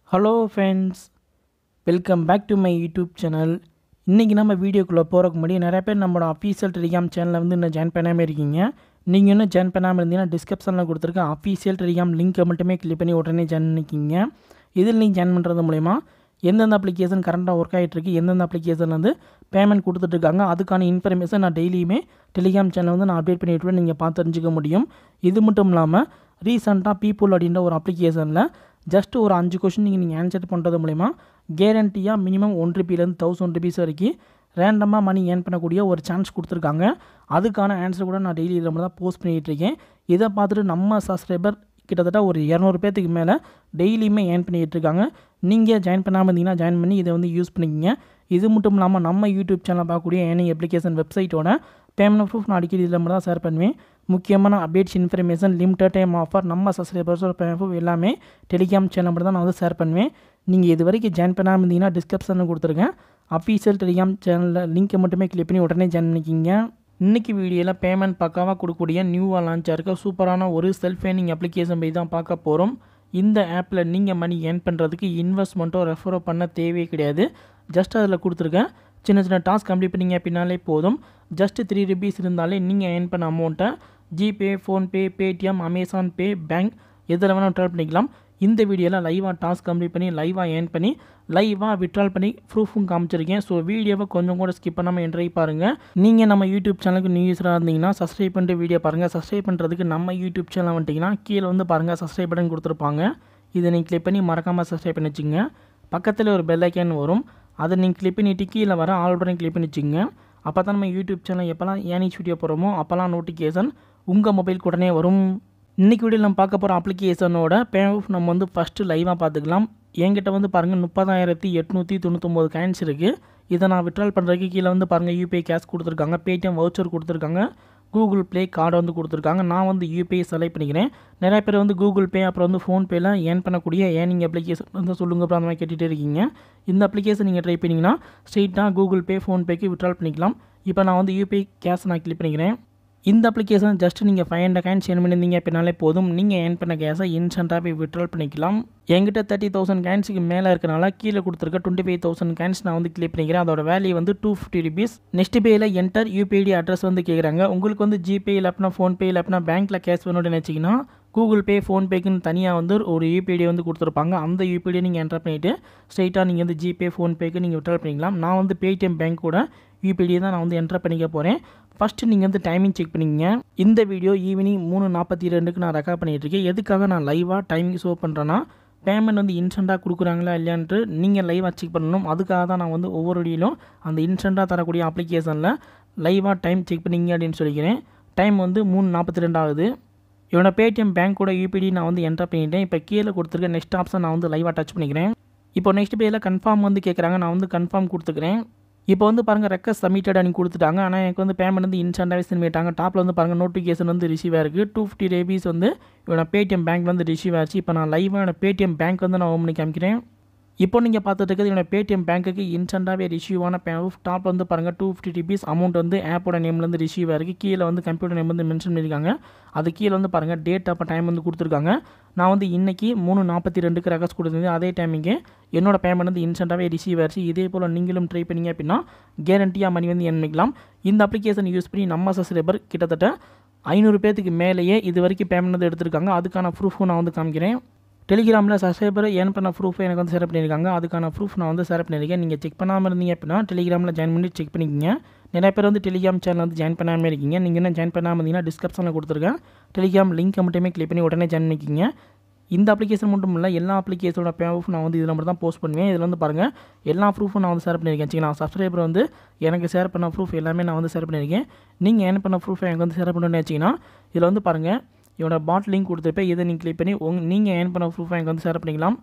hello friends welcome back to my YouTube channel இன்றைக்கி நம்ம வீடியோக்குள்ளே போகிறக்கு முன்னாடி நிறைய பேர் நம்மளோட அஃபீஷியல் டெலிகிராம் சேனலில் வந்து இன்னும் ஜாயின் பண்ணாமல் இருக்கீங்க நீங்கள் இன்னும் ஜாயின் பண்ணாமல் இருந்தீங்கன்னா டிஸ்கிரிப்ஷனில் கொடுத்துருக்க அஃபீஷியல் டெலிகிராம் லிங்க்கை மட்டுமே கிளிக் பண்ணி உடனே ஜாயின் பண்ணிக்கிங்க இதில் நீங்கள் ஜாயின் பண்ணுறது மூலிமா எந்தெந்த அப்ளிகேஷன் கரண்ட்டாக ஒர்க் ஆகிட்டு இருக்கு எந்தெந்த அப்ளிகேஷன் வந்து பேமெண்ட் கொடுத்துட்ருக்காங்க அதுக்கான இன்ஃபர்மேஷன் நான் டெய்லியுமே டெலிகிராம் சேனல் வந்து நான் அப்டேட் பண்ணிவிட்டு நீங்கள் பார்த்து தெரிஞ்சுக்க முடியும் இது மட்டும் இல்லாமல் ரீசெண்டாக பீப்புள் அப்படின்ற ஒரு அப்ளிகேஷனில் ஜஸ்ட் ஒரு அஞ்சு கொஷின் நீங்கள் நீங்கள் ஆன்சர் பண்ணுறது மூலிமா கேரண்டியாக மினிமம் ஒன் ருபிலேருந்து தௌசண்ட் ருபீஸ் வரைக்கும் ரேண்டமாக மணி ஏர்ன் பண்ணக்கூடிய ஒரு சான்ஸ் கொடுத்துருக்காங்க அதுக்கான ஆன்சர் கூட நான் டெய்லி இதில் தான் போஸ்ட் பண்ணிகிட்டு இருக்கேன் இதை பார்த்துட்டு நம்ம சப்ஸ்கிரைபர் கிட்டத்தட்ட ஒரு இரநூறு பேர்த்துக்கு மேலே டெய்லியுமே ஏர்ன் பண்ணிகிட்டு இருக்காங்க நீங்கள் ஜாயின் பண்ணாமல் இருந்தீங்கன்னா ஜாயின் பண்ணி இதை வந்து யூஸ் பண்ணிக்கிங்க இது மட்டும் இல்லாமல் நம்ம யூடியூப் சேனல் பார்க்கக்கூடிய ஏர்னிங் அப்ளிகேஷன் வெப்சைட்டோட பேமெண்ட் ப்ரூஃப் நான் அடிக்கடி இதில் மட்டும் தான் ஷேர் பண்ணுவேன் முக்கியமான updates information limited time offer நம்ம சப்ஸ்கிரைபர்ஸோட பேமெண்ட் ப்ரூஃப் எல்லாமே டெலிகிராம் சேனல் மட்டும் தான் நான் வந்து ஷேர் பண்ணுவேன் நீங்கள் இது வரைக்கும் ஜாயின் பண்ணாமல் இருந்தீங்கன்னா டிஸ்கிரிப்ஷனில் கொடுத்துருக்கேன் அஃபீஷியல் டெலிகிராம் சேனலில் லிங்க்கை மட்டுமே கிளிக் பண்ணி உடனே ஜாயின் பண்ணிக்கிங்க இன்றைக்கி வீடியோவில் பேமெண்ட் பக்காவாக கொடுக்கக்கூடிய நியூவாக லான்ச் இருக்க சூப்பரான ஒரு செல்ஃப் ஏர்னிங் அப்ளிகேஷன் போய் தான் பார்க்க போகிறோம் இந்த ஆப்பில் நீங்கள் மணி ஏர்ன் பண்ணுறதுக்கு இன்வெஸ்ட்மெண்ட்டோ ரெஃபரோ பண்ண தேவையே கிடையாது ஜஸ்ட் அதில் கொடுத்துருக்கேன் சின்ன சின்ன டாஸ்க் கம்ப்ளீட் பண்ணிங்க அப்படின்னாலே போதும் ஜஸ்ட் த்ரீ ருபீஸ் இருந்தாலே நீங்கள் ஏர்ன் பண்ண அமௌண்ட்டை GPay PhonePe Paytm Amazon Pay bank எதில் வேணால் விட்ரால் பண்ணிக்கலாம் இந்த வீடியோவில் லைவாக டாஸ்க் கம்ப்ளீட் பண்ணி லைவாக ஏர்ன் பண்ணி லைவாக விட்ரால் பண்ணி ப்ரூஃபும் காமிச்சிருக்கேன் ஸோ வீடியோவை கொஞ்சம் கூட ஸ்கிப் பண்ணாமல் என்ட்ரை பாருங்கள் நீங்கள் நம்ம யூடியூப் சேனலுக்கு நியூ யூஸராக இருந்தீங்கன்னா சப்ஸ்கிரைப் பண்ணிட்டு வீடியோ பாருங்கள் சப்ஸ்கிரைப் பண்ணுறதுக்கு நம்ம யூடியூப் சேனல் வந்துட்டிங்கன்னா கீழே வந்து பாருங்கள் சப்ஸ்கிரைப் பட்டன் கொடுத்துருப்பாங்க இதை நீங்கள் கிளிக் பண்ணி மறக்காமல் சப்ஸ்கிரைப் பண்ணி வச்சுங்க பக்கத்தில் ஒரு பெல் ஐக்கான் வரும் அதை நீங்கள் கிளிக் பண்ணிட்டு கீழே வர ஆல் பட்டன் கிளிக் பண்ணி வச்சுங்க அப்போ தான் நம்ம யூடியூப் சேனல் எப்போல்லாம் ஏனிச் வீடியோ போகிறோமோ அப்போல்லாம் நோட்டிஃபிகேஷன் உங்கள் மொபைலுக்கு உடனே வரும் இன்றைக்கி வீடியோ நம்ம பார்க்க போகிற அப்ளிகேஷனோட பேமெண்ட் நம்ம வந்து ஃபஸ்ட்டு லைவாக பார்த்துக்கலாம் என்கிட்ட வந்து பாருங்கள் முப்பதாயிரத்தி எட்நூற்றி தொண்ணூத்தொம்பது காயின்ஸ் இருக்குது இதை நான் விட்ரால் பண்ணுறதுக்கு கீழே வந்து பாருங்கள் யூபிஐ கேஷ் கொடுத்துருக்காங்க பேடிஎம் வவுச்சர் கொடுத்துருக்காங்க கூகுள் ப்ளே கார்டு வந்து கொடுத்துருக்காங்க நான் வந்து யூபிஐ செலக்ட் பண்ணிக்கிறேன் நிறைய பேர் வந்து கூகுள் பே அப்புறம் வந்து ஃபோன்பேல ஏர்ன் பண்ணக்கூடிய ஏர்னிங் அப்ளிகேஷன் வந்து சொல்லுங்க அப்புறம் அந்த மாதிரி கேட்டுகிட்டே இருக்கீங்க இந்த அப்ளிகேஷன் நீங்கள் ட்ரை பண்ணிங்கன்னா ஸ்ட்ரெயிட்டாக கூகுள் பே ஃபோன்பேக்கு விட்ரால் பண்ணிக்கலாம் இப்போ நான் வந்து யூபிஐ கேஷ் நான் கிளிக் பண்ணிக்கிறேன் இந்த அப்ளிகேஷன் ஜஸ்ட் நீங்கள் ஃபைவ் ஹண்ட்ரட் காயின்ஸ் ஏர்ன் பண்ணியிருந்தீங்க அப்படின்னாலே போதும் நீங்கள் ஏர்ன் பண்ண கேஸை இன்ஸ்டண்ட்டாக போய் விட்ரால் பண்ணிக்கலாம் என்கிட்ட தேர்ட்டி தௌசண்ட் காயின்ஸுக்கு மேலே இருக்கனால கீழே கொடுத்துருக்க டுவெண்ட்டி ஃபைவ் தௌசண்ட் காயின்ஸ் நான் வந்து கிளிக் பண்ணிக்கிறேன் அதோட வேல்யூ வந்து டூ ஃபிஃப்டி ருபீஸ் நெக்ஸ்ட் பேயில் என்டர் யூபிஐடி அட்ரஸ் வந்து கேட்குறாங்க உங்களுக்கு வந்து ஜிபே இல்லைனா ஃபோன்பே இல்லைனா பேங்க்கில் கேஷ் வேணும்னு நினச்சிங்கன்னா கூகுள் பே ஃபோன்பேக்குன்னு தனியாக வந்து ஒரு யூபிஐடி வந்து கொடுத்துருப்பாங்க அந்த யூபிஐடியை நீங்கள் என்டர் பண்ணிவிட்டு ஸ்ட்ரைட்டாக நீங்கள் வந்து ஜிபே ஃபோன்பேக்கு நீங்கள் விட்ரால் பண்ணிக்கலாம் நான் வந்து பேடிஎம் பேங்க்கோட யூபிஐடியை தான் நான் வந்து என்டர் பண்ணிக்க போகிறேன் ஃபஸ்ட்டு நீங்கள் வந்து டைமிங் செக் பண்ணிக்கங்க இந்த வீடியோ ஈவினிங் மூணு நாற்பத்தி ரெண்டுக்கு நான் ரெக்கார்ட் பண்ணிகிட்டு இருக்கேன் எதுக்காக நான் லைவாக டைமிங் ஷோ பண்ணுறேன்னா பேமெண்ட் வந்து இன்ஸ்டண்ட்டாக கொடுக்குறாங்களா இல்லையான்ட்டு நீங்கள் லைவாக செக் பண்ணணும் அதுக்காக தான் நான் வந்து ஒவ்வொரு வீடியோலும் அந்த இன்ஸ்டண்ட்டாக தரக்கூடிய அப்ளிகேஷனில் லைவாக டைம் செக் பண்ணிங்க அப்படின்னு சொல்லிக்கிறேன் டைம் வந்து மூணு நாற்பத்தி ரெண்டு ஆகுது இவனோட பேடிஎம் பேங்க்கோட யூபிடி நான் வந்து என்டர் பண்ணிட்டேன் இப்போ கீழே கொடுத்துருக்க நெக்ஸ்ட் ஆப்ஷன் நான் வந்து லைவாக டச் பண்ணிக்கிறேன் இப்போ நெக்ஸ்ட் பேயில் கன்ஃபார்ம் வந்து கேட்குறாங்க நான் வந்து கன்ஃபார்ம் கொடுத்துக்கிறேன் இப்போ வந்து பாருங்கள் ரெக்கஸ் சப்மிட்டட் அனி கொடுத்துட்டாங்க ஆனால் எனக்கு வந்து பேமெண்ட் வந்து இன்ஸ்டன்டாகவே சென்ட் பண்ணிட்டாங்க டாப்பில் வந்து பாருங்கள் நோட்டிஃபிகேஷன் வந்து ரிசீவ் ஆயிருக்கு டூ ஃபிஃப்டி ரேபீஸ் வந்து இவனோட பேடிஎம் பேங்க் வந்து ரிசீவ் ஆச்சு இப்போ நான் லைவாக என்னோட பேடிஎம் பேங்க் வந்து நான் ஓம் பண்ணி காமிக்கிறேன் இப்போ நீங்கள் பார்த்துட்டு இருக்கிறது என்னோட பேடிஎம் பேங்க்குக்கு இன்ஸ்டண்ட்டாகவே ரிசீவ் ஆன பே டாப் வந்து பாருங்கள் டூ ஃபிஃப்டி ருபீஸ் அமௌண்ட் வந்து ஆப்போட நேம்லேருந்து ரிசீவ் ஆயிருக்கு கீழே வந்து கம்ப்யூட்டர் நேம் வந்து மென்ஷன் பண்ணியிருக்காங்க அது கீழே வந்து பாருங்கள் டேட் அப்போ டைம் வந்து கொடுத்துருக்காங்க நான் வந்து இன்றைக்கி மூணு நாற்பத்தி ரெண்டுக்கு ரெக்கார்ட்ஸ் கொடுத்துருந்தேன் அதே டைமிங்கு என்னோட பேமெண்ட் வந்து இன்ஸ்டண்ட்டாகவே ரிசீவ் ஆயிடுச்சு இதே போல் நீங்களும் ட்ரை பண்ணிங்க அப்படின்னா கேரண்டியாக மணி வந்து எண்ணிக்கலாம் இந்த அப்ளிகேஷன் யூஸ் பண்ணி நம்ம சப்ஸ்கிரைபர் கிட்டத்தட்ட ஐநூறு பேர்த்துக்கு மேலேயே இது வரைக்கும் பேமெண்ட் வந்து எடுத்திருக்காங்க அதுக்கான ப்ரூஃபும் நான் வந்து காமிக்கிறேன் டெலிகிராமில் சப்ஸ்கிரைபர் ஏர்ன் பண்ண ப்ரூஃபை எனக்கு வந்து ஷேர் பண்ணியிருக்காங்க அதுக்கான ப்ரூஃப் நான் வந்து ஷேர் பண்ணியிருக்கேன் நீங்கள் செக் பண்ணாமல் இருந்தீங்க அப்படின்னா டெலிகிராமில் ஜாயின் பண்ணி செக் பண்ணிக்கங்க நிறைய பேர் வந்து டெலிகிராம் சேனல் வந்து ஜாயின் பண்ணாமல் இருக்கீங்க நீங்கள் என்ன ஜாயின் பண்ணாமல் இருந்தீங்கன்னா டிஸ்கிரிப்ஷனில் கொடுத்துருக்கேன் டெலிகிராம் லிங்க்கை மட்டுமே கிளிக் பண்ணி உடனே ஜாயின் பண்ணிக்கிங்க இந்த அப்ளிகேஷன் மட்டும் இல்லை எல்லா அப்ளிகேஷனோட ப்ரூஃப் நான் வந்து இதில் மட்டும் தான் போஸ்ட் பண்ணுவேன் இதில் வந்து பாருங்கள் எல்லா ப்ரூஃபும் நான் வந்து ஷேர் பண்ணியிருக்கேன் சரிங்களா சப்ஸ்கிரைபர் வந்து எனக்கு ஷேர் பண்ண ப்ரூஃப் எல்லாமே நான் வந்து ஷேர் பண்ணியிருக்கேன் நீங்கள் ஏர்ன் பண்ண ப்ரூஃப் எனக்கு வந்து ஷேர் பண்ணணும்னு வச்சிங்கன்னா இதில் வந்து பாருங்கள் இவனோட பாட் லிங்க் கொடுத்துருப்பேன் இதை நீங்கள் கிளிக் பண்ணி உங் நீங்கள் ஏர்ன் பண்ண ப்ரூஃப் எனக்கு வந்து ஷேர் பண்ணிக்கலாம்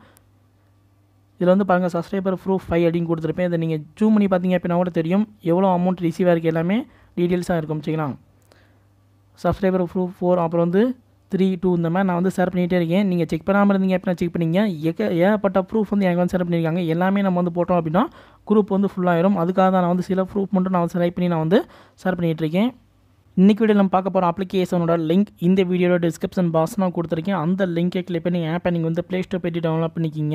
இதில் வந்து பாருங்கள் சப்ஸ்கிரைபர் ப்ரூஃப் ஃபைவ் அப்படின்னு கொடுத்துருப்பேன் இதை நீங்கள் ஜூம் பண்ணி பார்த்தீங்க அப்படின்னா கூட தெரியும் எவ்வளோ அமௌண்ட் ரிசீவ் ஆகிருக்கு எல்லாமே டீட்டெயில்ஸாக இருக்கும் சரிங்களா சப்ஸ்கிரைபர் ப்ரூஃப் ஃபோர் அப்புறம் வந்து த்ரீ டூ இந்த மாதிரி நான் வந்து ஷேர் பண்ணிகிட்டே இருக்கேன் நீங்கள் செக் பண்ணாமல் இருந்தீங்க அப்படின்னா செக் பண்ணிங்க ஏக ஏகப்பட்ட ப்ரூஃப் வந்து எனக்கு வந்து ஷேர் பண்ணியிருக்காங்க எல்லாமே நம்ம வந்து போட்டோம் அப்படின்னா குரூப் வந்து ஃபுல்லாகிடும் அதுக்காக தான் நான் வந்து சில ப்ரூஃப் மட்டும் நான் வந்து செலக்ட் பண்ணி நான் வந்து ஷேர் பண்ணிகிட்டு இருக்கேன் இன்றைக்கி வீடியோ நம்ம பார்க்க போகிற அப்ளிகேஷனோட லிங்க் இந்த வீடியோட டிஸ்கிரிப்ஷன் பாக்ஸ் நான் கொடுத்துருக்கேன் அந்த லிங்கை கிளிக் பண்ணி ஆப்பை நீங்கள் வந்து ப்ளே ஸ்டோர் போய்ட்டு டவுன்லோட் பண்ணிக்கிங்க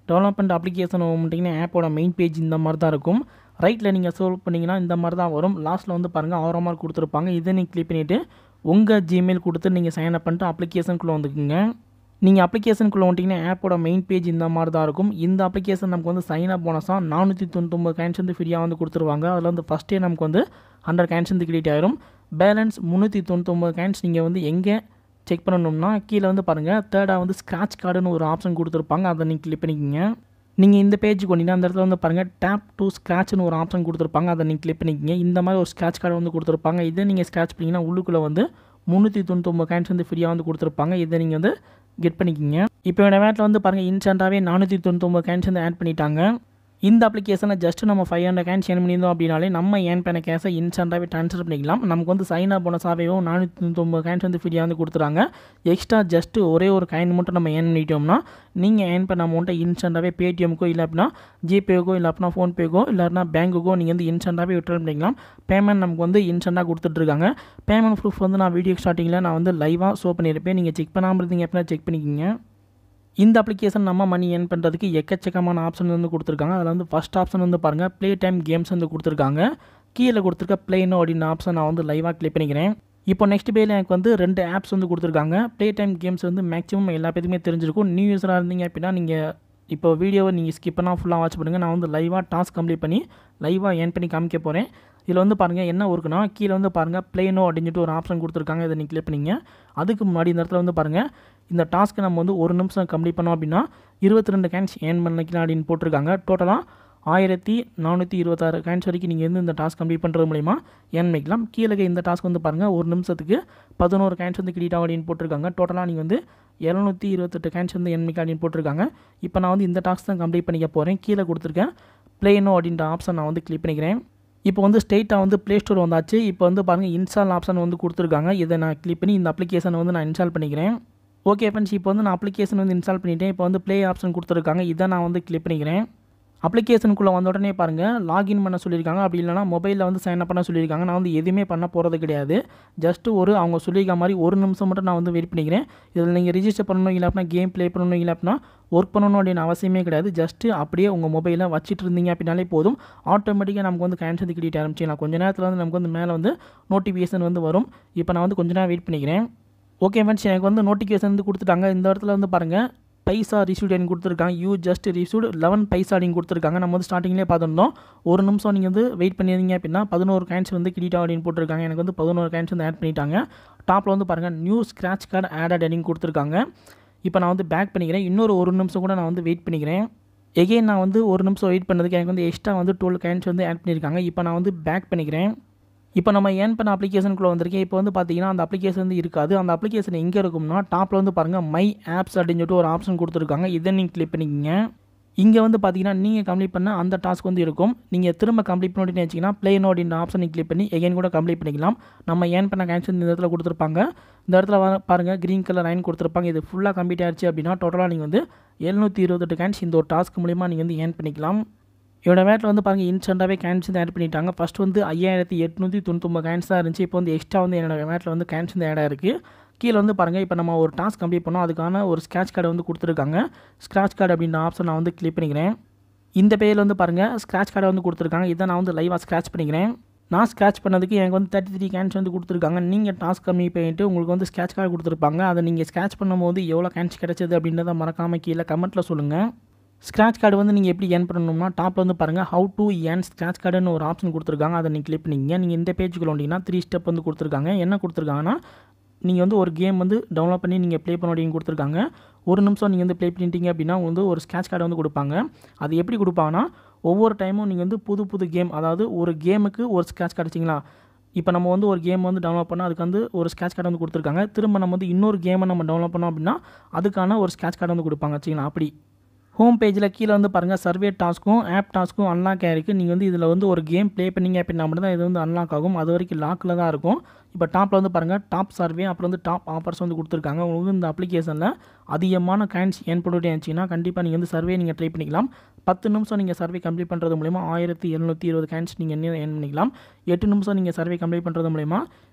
டெவலப்மெண்ட் அப்ளிகேஷன் பண்ணிட்டீங்கன்னா ஆப்போட மெயின் பேஜ் இந்த மாதிரி தான் இருக்கும் ரைட்டில் நீங்கள் சோல்வ் பண்ணிங்கன்னா இந்த மாதிரி தான் வரும் லாஸ்ட்டில் வந்து பாருங்கள் ஆரோ மார்க் கொடுத்துருப்பாங்க இதை நீங்கள் கிளிக் பண்ணிவிட்டு உங்கள் ஜிமெயில் கொடுத்து நீங்கள் சைன் அப் பண்ணிட்டு அப்ளிகேஷனுக்குள்ளே வந்துக்குங்க நீங்கள் அப்ளிகேஷனுக்குள்ளே வந்துட்டிங்கன்னா ஆப்போட மெயின் பேஜ் இந்த மாதிரி தான் இருக்கும் இந்த அப்ளிகேஷன் நமக்கு வந்து சைன் அப் போனஸாக நானூற்றி தொண்ணூத்தொம்பது கேன்ஸ் வந்து ஃப்ரீயாக வந்து கொடுத்துருவாங்க அதில் வந்து ஃபஸ்ட்டே நமக்கு வந்து ஹண்ட்ரட் கேன்ஸ் வந்து கிரெடிட் ஆயிரும் பேலன்ஸ் முந்நூற்றி தொண்ணூத்தொம்பது கேன்ஸ் நீங்கள் வந்து எங்கே செக் பண்ணணும்னா கீழே வந்து பாருங்கள் தேர்டாக வந்து ஸ்க்ராட்ச் கார்டுன்னு ஒரு ஆப்ஷன் கொடுத்துருப்பாங்க அதை நீங்கள் கிளிக் பண்ணிக்கோங்க நீங்கள் இந்த பேஜுக்கு வந்தீங்கன்னா அந்த இடத்துல வந்து பாருங்கள் டேப் டு ஸ்க்ராட்ச்னு ஒரு ஆப்ஷன் கொடுத்துருப்பாங்க அதை நீங்கள் கிளிக் பண்ணிக்கோங்க இந்த மாதிரி ஒரு ஸ்க்ராட்ச் கார்டு வந்து கொடுத்துருப்பாங்க இதை நீங்கள் ஸ்க்ராட்ச் பண்ணிங்கன்னா உள்ளுக்குள்ளே வந்து முந்நூற்றி தொண்ணூத்தொம்பது கேன்ஸ் வந்து ஃப்ரீயாக வந்து கொடுத்துருப்பாங்க இதை நீங்கள் வந்து கெட் பண்ணிக்கிங்க இப்போ என்னோட வேட்டில் வந்து பாருங்கள் இன்ஸ்டண்ட்டாகவே நானூற்றி தொண்ணூத்தொம்பது கேன்ஸ் வந்து ஆட் பண்ணிட்டாங்க இந்த அப்ளிகேஷனை ஜஸ்ட் நம்ம ஃபைவ் ஹண்ட்ரட் கேன்ஸ் ஏன் பண்ணியிருந்தோம் அப்படின்னாலே நம்ம ஏன் பண்ண கேஸை இன்ஸ்டண்ட்டாகவே ட்ரான்ஸ்ஃபர் பண்ணிக்கலாம் நமக்கு வந்து சைன் அப் போனஸாகவும் நானூற்றி தொண்ணூத்தொம்பது கேன்ஸ் வந்து ஃப்ரீயாக வந்து கொடுத்துறாங்க எக்ஸ்ட்ரா ஜஸ்ட் ஒரே ஒரு காயின் மட்டும் நம்ம ஏன் பண்ணிட்டோம்னா நீங்கள் ஏன் பண்ண அமௌண்ட்டை இன்ஸ்டண்ட்டாகவே பேடிஎம்க்கோ இல்லை அப்படின்னா ஜிபேக்கோ இல்லை அப்படின்னா ஃபோன்பேக்கோ இல்லைனா பேங்க்குக்கோ நீங்கள் வந்து இன்ஸ்டண்ட்டாகவே விட்ரல் பண்ணிக்கலாம் பேமெண்ட் நமக்கு வந்து இன்ஸ்டண்ட்டாக கொடுத்துட்ருக்காங்க பேமெண்ட் ப்ரூஃப் வந்து நான் வீடியோ ஸ்டார்டிங்கில் நான் வந்து லைவாக ஷோ பண்ணியிருப்பேன் நீங்கள் செக் பண்ணாமல் இருந்தீங்க அப்படின்னா செக் பண்ணிக்கிங்க இந்த அப்ளிகேஷன் நம்ம மணி ஏர்ன் பண்ணுறதுக்கு எக்கச்சக்கமான ஆப்ஷன் வந்து கொடுத்துருக்காங்க அதில் வந்து ஃபஸ்ட் ஆப்ஷன் வந்து பாருங்கள் ப்ளே டைம் கேம்ஸ் வந்து கொடுத்துருக்காங்க கீழே கொடுத்துருக்க ப்ளேனோ அப்படின்னு ஆப்ஷன் நான் வந்து லைவாக கிளிக் பண்ணிக்கிறேன் இப்போ நெக்ஸ்ட் பேல எனக்கு வந்து ரெண்டு ஆப்ஸ் வந்து கொடுத்துருக்காங்க ப்ளே டைம் கேம்ஸ் வந்து மேக்ஸிமம் எல்லா பேருக்குமே தெரிஞ்சிருக்கும் நியூ யூஸராக இருந்தீங்க அப்படின்னா நீங்கள் இப்போ வீடியோவை நீங்கள் ஸ்கிப் பண்ணால் ஃபுல்லாக வாட்ச் பண்ணுங்கள் நான் வந்து லைவாக டாஸ்க் கம்ப்ளீட் பண்ணி லைவாக ஏர்ன் பண்ணி காமிக்க போகிறேன் இதில் வந்து பாருங்கள் என்ன ஒர்க்குனா கீழே வந்து பாருங்கள் ப்ளேனோ அப்படின்னு சொல்லிட்டு ஒரு ஆப்ஷன் கொடுத்துருக்காங்க இதை நீங்கள் கிளிக் பண்ணிங்க அதுக்கு முன்னாடி இந்த இடத்துல வந்து பாருங்கள் இந்த டாஸ்க்கை நம்ம வந்து ஒரு நிமிஷம் கம்ப்ளீட் பண்ணோம் அப்படின்னா இருபத்தி ரெண்டு கேன்ஸ் ஏர்ன் பண்ணிக்கலாம் அப்படின்னு போட்டிருக்காங்க டோட்டலாக ஆயிரத்தி நானூற்றி இருபத்தாறு கேன்ஸ் வரைக்கும் நீங்கள் வந்து இந்த டாஸ்க் கம்ப்ளீட் பண்ணுறது மூலிமா ஏர்ன் பண்ணிக்கலாம் கீழே இந்த டாஸ்க் வந்து பாருங்கள் ஒரு நிமிஷத்துக்கு பதினோரு கேன்ஸ் வந்து கிரெடிட் ஆகும் அப்படின்னு போட்டிருக்காங்க டோட்டலாக நீங்கள் வந்து இரநூத்தி இருபத்தெட்டு கேன்ஸ் வந்து என் அப்படின்னு போட்டிருக்காங்க இப்போ நான் வந்து இந்த டாஸ்க் தான் கம்ப்ளீட் பண்ணிக்க போகிறேன் கீழே கொடுத்துருக்கேன் ப்ளேனோ அப்படின்ற ஆப்ஷன் நான் வந்து கிளிக் பண்ணிக்கிறேன் இப்போ வந்து ஸ்ட்ரெயிட்டாக வந்து ப்ளே ஸ்டோர் வந்தாச்சு இப்போ வந்து பாருங்கள் இன்ஸ்டால் ஆப்ஷன் வந்து கொடுத்துருக்காங்க இதை நான் கிளிக் பண்ணி இந்த அப்ளிகேஷனை வந்து நான் இன்ஸ்டால் பண்ணிக்கிறேன் ஓகே ஃப்ரெண்ட்ஸ் இப்போ வந்து நான் அப்ளிகேஷன் வந்து இன்ஸ்டால் பண்ணிட்டேன் இப்போ வந்து ப்ளே ஆப்ஷன் கொடுத்துருக்காங்க இதை நான் வந்து கிளிக் பண்ணிக்கிறேன் அப்ளிகேஷனுக்குள்ளே வந்த உடனே பாருங்கள் லாகின் பண்ண சொல்லியிருக்காங்க அப்படி இல்லைனா மொபைலில் வந்து சைன் அப் பண்ண சொல்லியிருக்காங்க நான் வந்து எதுவுமே பண்ண போகிறது கிடையாது ஜஸ்ட்டு ஒரு அவங்க சொல்லியிருக்க மாதிரி ஒரு நிமிஷம் மட்டும் நான் வந்து வெயிட் பண்ணிக்கிறேன் இதில் நீங்கள் ரிஜிஸ்டர் பண்ணணும் இல்லை அப்படின்னா கேம் ப்ளே பண்ணணும் இல்லை அப்படின்னா ஒர்க் பண்ணணும் அப்படின்னு அவசியமே கிடையாது ஜஸ்ட்டு அப்படியே உங்கள் மொபைலை வச்சுட்டு இருந்தீங்க அப்படின்னாலே போதும் ஆட்டோமேட்டிக்காக நமக்கு வந்து கேன்சல் வந்து கிரெடிட் ஆரம்பிச்சிக்கலாம் கொஞ்ச நேரத்தில் வந்து நமக்கு வந்து மேலே வந்து நோட்டிஃபிகேஷன் வந்து வரும் இப்போ நான் வந்து கொஞ்ச நேரம் வெயிட் பண்ணிக்கிறேன் ஓகே ஃப்ரெண்ட்ஸ் எனக்கு வந்து நோட்டிஃபிகேஷன் வந்து கொடுத்துட்டாங்க இந்த இடத்துல வந்து பாருங்கள் பைசா ரிசீவ்ட் அப்படின்னு கொடுத்துருக்காங்க you just received eleven paisa அப்படின்னு கொடுத்துருக்காங்க நம்ம வந்து ஸ்டார்டிங்லேயே பார்த்துருந்தோம் ஒரு நிமிஷம் நீங்கள் வந்து வெயிட் பண்ணியிருந்தீங்க அப்படின்னா பதினோரு கேன்ஸ் வந்து கிரெடிட் அப்படின்னு போட்டிருக்காங்க எனக்கு வந்து பதினோரு கேன்ஸ் வந்து ஆட் பண்ணிட்டாங்க டாப்பில் வந்து பாருங்கள் நியூ ஸ்க்ராட்ச் கார்டு ஆடட் அப்படின்னு கொடுத்துருக்காங்க இப்போ நான் வந்து பேக் பண்ணிக்கிறேன் இன்னொரு ஒரு நிமிஷம் கூட நான் வந்து வெயிட் பண்ணிக்கிறேன் எகெயின் நான் வந்து ஒரு நிமிஷம் வெயிட் பண்ணதுக்கு எனக்கு வந்து எக்ஸ்ட்ரா வந்து டுவெல் கேன்ஸ் வந்து ஆட் பண்ணியிருக்காங்க இப்போ நான் வந்து பேக் பண்ணிக்கிறேன் இப்போ நம்ம ஏன் பண்ண அப்ளிகேஷனுக்குள்ளே வந்திருக்கேன் இப்போ வந்து பார்த்தீங்கன்னா அந்த அப்ளிகேஷன் வந்து இருக்காது அந்த அப்ளிகேஷன் எங்கே இருக்கும்னா டாப்பில் வந்து பாருங்கள் மை ஆப்ஸ் அப்படின்னு சொல்லிட்டு ஒரு ஆப்ஷன் கொடுத்துருக்காங்க இதை நீங்கள் கிளிக் பண்ணிக்கங்க இங்கே வந்து பார்த்தீங்கன்னா நீங்கள் கம்ப்ளீட் பண்ண அந்த டாஸ்க் வந்து இருக்கும் நீங்கள் திரும்ப கம்ப்ளீட் பண்ணிட்டு வச்சிங்கன்னா ப்ளே நோட் இந்த ஆப்ஷனை கிளிக் பண்ணி எகைன் கூட கம்ப்ளீட் பண்ணிக்கலாம் நம்ம ஏன் பண்ண கேன்சல் இந்த இடத்துல கொடுத்துருப்பாங்க இந்த இடத்துல வர பாருங்கள் க்ரீன் கலர் லைன் கொடுத்துருப்பாங்க இது ஃபுல்லாக கம்ப்ளீட் ஆயிடுச்சு அப்படின்னா டோட்டலாக நீங்கள் வந்து எழுநூற்றி இருபத்தெட்டு கேன்ஸ் இந்த ஒரு டாஸ்க் மூலிமா நீங்கள் வந்து ஏர்ன் பண்ணிக்கலாம் இவரோட வேட்டில் வந்து பாருங்கள் இன்ஸ்டண்ட்டாகவே கேன்ஸ் வந்து ஆட் பண்ணிட்டாங்க ஃபஸ்ட் வந்து ஐயாயிரத்தி எட்நூற்றி தொண்ணூத்தொம்பது கேன்ஸ் தான் இருந்துச்சு இப்போ வந்து எக்ஸ்ட்ரா வந்து என்னோட வேட்டில் வந்து கேன்ஸ் வந்து ஆட் ஆயிருக்கு கீழே வந்து பாருங்கள் இப்போ நம்ம ஒரு டாஸ்க் கம்ப்ளீட் பண்ணோம் அதுக்கான ஒரு ஸ்க்ராட்ச் கார்டு வந்து கொடுத்துருக்காங்க ஸ்க்ராட்ச் கார்டு அப்படின்ற ஆப்ஷன் நான் வந்து கிளிக் பண்ணிக்கிறேன் இந்த பேரில் வந்து பாருங்கள் ஸ்க்ராட்ச் கார்டை வந்து கொடுத்துருக்காங்க இதை நான் வந்து லைவாக ஸ்க்ராட்ச் பண்ணிக்கிறேன் நான் ஸ்க்ராட்ச் பண்ணதுக்கு எனக்கு வந்து தேர்ட்டி த்ரீ கேன்ஸ் வந்து கொடுத்துருக்காங்க நீங்கள் டாஸ்க் கம்மி பண்ணிட்டு உங்களுக்கு வந்து ஸ்க்ராட்ச் கார்டு கொடுத்துருப்பாங்க அதை நீங்கள் ஸ்க்ராட்ச் பண்ணும்போது எவ்வளோ கேன்ஸ் கிடச்சது அப்படின்றத மறக்காமல் கீழே கமெண்ட்டில் சொல்லுங்கள் ஸ்க்ராட்ச் கார்டு வந்து நீங்கள் எப்படி ஏர்ன் பண்ணணும்னா டாப்பில் வந்து பாருங்கள் ஹவு டு ஏர்ன் ஸ்க்ராட்ச் கார்டுன்னு ஒரு ஆப்ஷன் கொடுத்துருக்காங்க அதை நீங்கள் கிளிக் பண்ணிங்க நீங்கள் இந்த பேஜுக்குள்ள வந்தீங்கன்னா த்ரீ ஸ்டெப் வந்து கொடுத்துருக்காங்க என்ன கொடுத்துருக்காங்கன்னா நீங்கள் வந்து ஒரு கேம் வந்து டவுன்லோட் பண்ணி நீங்கள் ப்ளே பண்ண அப்படின்னு கொடுத்துருக்காங்க ஒரு நிமிஷம் நீங்கள் வந்து ப்ளே பண்ணிட்டீங்க அப்படின்னா வந்து ஒரு ஸ்க்ராட்ச் கார்டு வந்து கொடுப்பாங்க அது எப்படி கொடுப்பாங்கன்னா ஒவ்வொரு டைமும் நீங்கள் வந்து புது புது கேம் அதாவது ஒரு கேமுக்கு ஒரு ஸ்க்ராட்ச் கார்டு வச்சிங்களா இப்போ நம்ம வந்து ஒரு கேம் வந்து டவுன்லோட் பண்ணால் அதுக்கு வந்து ஒரு ஸ்க்ராட்ச் கார்டு வந்து கொடுத்துருக்காங்க திரும்ப நம்ம வந்து இன்னொரு கேமை நம்ம டவுன்லோட் பண்ணோம் அப்படின்னா அதுக்கான ஒரு ஸ்க்ராட்ச் கார்டு வந்து கொடுப்பாங்க வச்சிங்களா அப்படி ஹோம் பேஜில் கீழே வந்து பாருங்கள் சர்வே டாஸ்க்கும் ஆப் டாஸ்க்கும் அன்லாக் ஆகிருக்கு நீங்கள் வந்து இதில் வந்து ஒரு கேம் ப்ளே பண்ணீங்க அப்படின்னா மட்டும் தான் இது வந்து அன்லாக் ஆகும் அது வரைக்கும் லாக்கில் தான் இருக்கும் இப்போ டாப்பில் வந்து பாருங்கள் டாப் சர்வே அப்புறம் வந்து டாப் ஆஃபர்ஸ் வந்து கொடுத்துருக்காங்க உங்களுக்கு இந்த அப்ளிகேஷனில் அதிகமான காயின்ஸ் ஏன் பண்ணிட்டு இருந்துச்சுன்னா கண்டிப்பாக நீங்கள் வந்து சர்வே நீங்கள் ட்ரை பண்ணிக்கலாம் பத்து நிமிஷம் நீங்கள் சர்வே கம்ப்ளீட் பண்ணுறது மூலிமா ஆயிரத்தி எழுநூற்றி இருபது காயின்ஸ் நீங்கள் என்ன ஏர்ன் பண்ணிக்கலாம் எட்டு நிமிஷம் நீங்கள் சர்வே கம்ப்ளீட் பண்ணுறது மூலிமா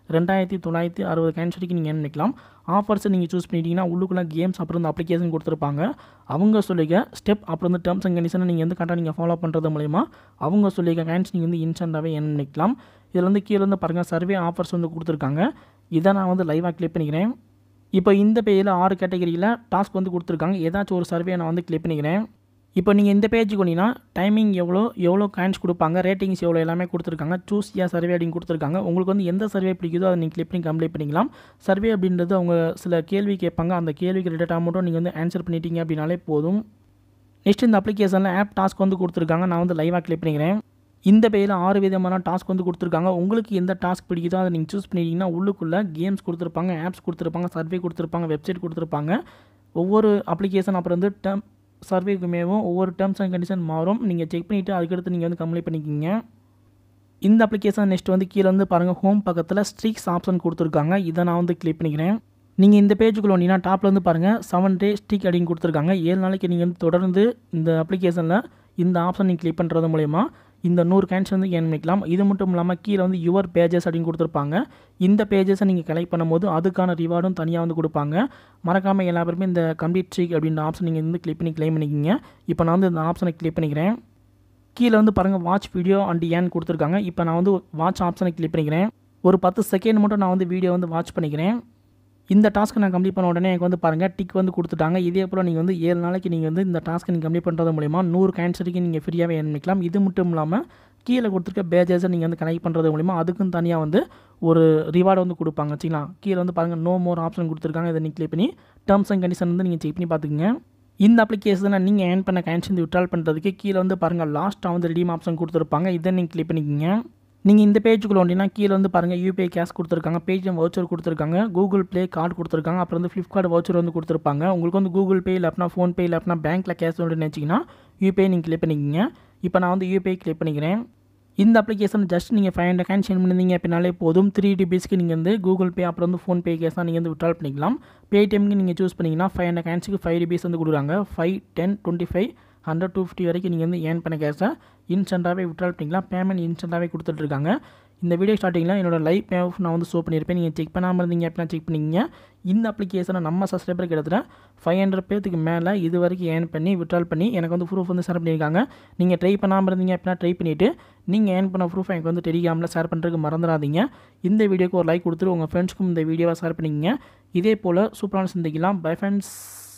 ரெண்டாயிரத்தி தொள்ளாயிரத்தி அறுபது காயின்ஸ் வரைக்கும் நீங்கள் ஏன் பண்ணிக்கலாம் ஆஃபர்ஸை நீங்கள் சூஸ் பண்ணிட்டீங்கன்னா உள்ளுக்குள்ளே கேம்ஸ் அப்புறம் இந்த அப்ளிகேஷன் கொடுத்துருப்பாங்க அவங்க சொல்லிக்க ஸ்டெப் அப்புறம் வந்து டேர்ம்ஸ் அண்ட் கண்டிஷனை நீங்கள் வந்து கரெக்டாக நீங்கள் ஃபாலோ பண்ணுறது மூலிமா அவங்க சொல்லிக்க காயின்ஸ் நீங்கள் வந்து இன்ஸ்டண்ட்டாகவே ஏன் பண்ணிக்கலாம் இதில் வந்து கீழே வந்து பாருங்கள் சர்வே ஆஃபர்ஸ் வந்து கொடுத்துருக்காங்க இதை நான் வந்து லைவாக கிளிக் பண்ணிக்கிறேன் இப்போ இந்த பேஜில் ஆறு கேட்டகரியில் டாஸ்க் வந்து கொடுத்துருக்காங்க ஏதாச்சும் ஒரு சர்வே நான் வந்து கிளிக் பண்ணிக்கிறேன் இப்போ நீங்கள் இந்த பேஜுக்கு வந்தீங்கன்னா டைமிங் எவ்வளோ எவ்வளோ காயின்ஸ் கொடுப்பாங்க ரேட்டிங்ஸ் எவ்வளோ எல்லாமே கொடுத்துருக்காங்க சூஸ் யா சர்வே அப்படின்னு கொடுத்துருக்காங்க உங்களுக்கு வந்து எந்த சர்வே பிடிக்குதோ அதை நீங்கள் கிளிக் பண்ணி கம்ப்ளீட் பண்ணிக்கலாம் சர்வே அப்படின்றது அவங்க சில கேள்வி கேட்பாங்க அந்த கேள்விக்கு ரிலேட்டாக மட்டும் நீங்கள் வந்து ஆன்சர் பண்ணிட்டீங்க அப்படின்னாலே போதும் நெக்ஸ்ட் இந்த அப்ளிகேஷனில் ஆப் டாஸ்க் வந்து கொடுத்துருக்காங்க நான் வந்து லைவாக கிளிக் பண்ணிக்கிறேன் இந்த பேரில் ஆறு விதமான டாஸ்க் வந்து கொடுத்துருக்காங்க உங்களுக்கு எந்த டாஸ்க் பிடிக்குதோ அதை நீங்கள் சூஸ் பண்ணிட்டீங்கன்னா உள்ளுக்குள்ளே கேம்ஸ் கொடுத்துருப்பாங்க ஆப்ஸ் கொடுத்துருப்பாங்க சர்வே கொடுத்துருப்பாங்க வெப்சைட் கொடுத்துருப்பாங்க ஒவ்வொரு அப்ளிகேஷன் அப்புறம் வந்து டேர்ம் சர்வேக்குமேவும் ஒவ்வொரு டேர்ம்ஸ் அண்ட் கண்டிஷன் மாறும் நீங்கள் செக் பண்ணிவிட்டு அதுக்கடுத்து நீங்கள் வந்து கம்ப்ளீட் பண்ணிக்கிங்க இந்த அப்ளிகேஷன் நெக்ஸ்ட் வந்து கீழே வந்து பாருங்கள் ஹோம் பக்கத்தில் ஸ்ட்ரீக்ஸ் ஆப்ஷன் கொடுத்துருக்காங்க இதை நான் வந்து கிளிக் பண்ணிக்கிறேன் நீங்கள் இந்த பேஜுக்குள்ள வந்தீங்கன்னா டாப்பில் வந்து பாருங்கள் செவன் டே ஸ்டிக் அப்படின்னு கொடுத்துருக்காங்க ஏழு நாளைக்கு நீங்கள் வந்து தொடர்ந்து இந்த அப்ளிகேஷனில் இந்த ஆப்ஷன் நீங்கள் கிளிக் பண்ணுறது மூலயமா இந்த நூறு கேன்ஸ் வந்து ஏன் பண்ணிக்கலாம் இது மட்டும் இல்லாமல் கீழே வந்து யுவர் பேஜஸ் அப்படின்னு கொடுத்துருப்பாங்க இந்த பேஜஸை நீங்கள் கலெக்ட் பண்ணும்போது அதுக்கான ரிவார்டும் தனியாக வந்து கொடுப்பாங்க மறக்காமல் எல்லா பேருமே இந்த கம்ப்ளீட் ஸ்ட்ரீக் அப்படின்ற ஆப்ஷன் நீங்கள் வந்து கிளிக் பண்ணி கிளைம் பண்ணிக்கிங்க இப்போ நான் வந்து இந்த ஆப்ஷனை கிளிக் பண்ணிக்கிறேன் கீழே வந்து பாருங்கள் வாட்ச் வீடியோ அண்ட் ஏன் கொடுத்துருக்காங்க இப்போ நான் வந்து வாட்ச் ஆப்ஷனை கிளிக் பண்ணிக்கிறேன் ஒரு பத்து செகண்ட் மட்டும் நான் வந்து வீடியோ வந்து வாட்ச் பண்ணிக்கிறேன் இந்த டாஸ்க்கை நான் கம்ப்ளீட் பண்ண உடனே எனக்கு வந்து பாருங்கள் டிக் வந்து கொடுத்துட்டாங்க இதே போல் நீங்கள் வந்து ஏழு நாளைக்கு நீங்கள் வந்து இந்த டாஸ்க்கை நீங்கள் கம்ப்ளீட் பண்ணுறது மூலிமா நூறு கேன்சருக்கு நீங்கள் ஃப்ரீயாகவே ஏன் பண்ணிக்கலாம் இது மட்டும் இல்லாமல் கீழே கொடுத்துருக்க பேஜஸை நீங்கள் வந்து கனெக்ட் பண்ணுறது மூலிமா அதுக்கும் தனியாக வந்து ஒரு ரிவார்டு வந்து கொடுப்பாங்க வச்சுக்கலாம் கீழே வந்து பாருங்கள் நோ மோர் ஆப்ஷன் கொடுத்துருக்காங்க இதை நீங்கள் கிளிக் பண்ணி டேர்ம்ஸ் அண்ட் கண்டிஷன் வந்து நீங்கள் செக் பண்ணி பார்த்துக்குங்க இந்த அப்ளிகேஷனை நீங்கள் ஏர்ன் பண்ண கேன்ஸ் வந்து விட்ரால் பண்ணுறதுக்கு கீழே வந்து பாருங்கள் லாஸ்ட்டாக வந்து ரெடீம் ஆப்ஷன் கொடுத்துருப்பாங்க இதை நீங்கள் கிளிக் பண்ணிக்கோங்க நீங்கள் இந்த பேஜுக்குள்ள வந்தீங்கன்னா கீழே வந்து பாருங்கள் யூபிஐ கேஷ் கொடுத்துருக்காங்க பேடிஎம் வவுச்சர் கொடுத்துருக்காங்க கூகுள் ப்ளே கார்டு கொடுத்துருக்காங்க அப்புறம் வந்து ஃப்ளிப்கார்ட் வவுச்சர் வந்து கொடுத்துருப்பாங்க உங்களுக்கு வந்து கூகுள் பே இல்லைனா ஃபோன்பே இல்லைனா பேங்க்கில் கேஷ் வந்து நினச்சிங்கன்னா யூபிஐ நீங்கள் கிளிக் பண்ணிக்கிங்க இப்போ நான் வந்து யூபிஐ கிளிக் பண்ணிக்கிறேன் இந்த அப்ளிகேஷன் ஜஸ்ட் நீங்கள் ஃபைவ் ஹண்ட்ரட் கேன் சென்ட் பண்ணிங்க அப்படின்னாலே போதும் த்ரீ டிபிஸ்க்கு நீங்கள் வந்து கூகுள் பே அப்புறம் வந்து ஃபோன்பே கேஸாக நீங்கள் வந்து விட்ரால் பண்ணிக்கலாம் பேடிஎம்க்கு நீங்கள் சூஸ் பண்ணிங்கன்னா ஃபைவ் ஹண்ட்ரட் கேன்ஸுக்கு ஃபைவ் ருபீஸ் வந்து கொடுக்குறாங்க five ten twenty five hundred two fifty வரைக்கும் நீங்கள் வந்து ஏர்ன் பண்ண கேஸை இன்ஸ்டண்ட்டாகவே விட்ரால் பண்ணிக்கலாம் பேமெண்ட் இன்ஸ்டண்ட்டாகவே கொடுத்துட்ருக்காங்க இந்த வீடியோ ஸ்டார்டிங்கில் என்னோட லைவ் பே ஆஃப் நான் வந்து ஷோ பண்ணியிருப்பேன் நீங்கள் செக் பண்ணாமல் இருந்தீங்க அப்படின்னா செக் பண்ணிக்கிங்க இந்த அப்ளிகேஷனை நம்ம சப்ஸ்கிரைபர் கிட்டத்தட்ட ஃபைவ் ஹண்ட்ரட் பேத்துக்கு மேலே இது வரைக்கும் ஏர்ன் பண்ணி விட்ரால் பண்ணி எனக்கு வந்து ப்ரூஃப் வந்து ஷேர் பண்ணியிருக்காங்க நீங்கள் ட்ரை பண்ணாமல் இருந்தீங்க அப்படின்னா ட்ரை பண்ணிவிட்டு நீங்கள் ஏர்ன் பண்ண ப்ரூஃப் எனக்கு வந்து டெலிகிராமில் ஷேர் பண்ணுறதுக்கு மறந்துடாதீங்க இந்த வீடியோக்கு ஒரு லைக் கொடுத்துட்டு உங்கள் ஃப்ரெண்ட்ஸ்க்கும் இந்த வீடியோவை ஷேர் பண்ணிக்கிங்க இதே போல் சூப்பரான சிந்திக்கலாம் பை ஃப்ரெண்ட்ஸ்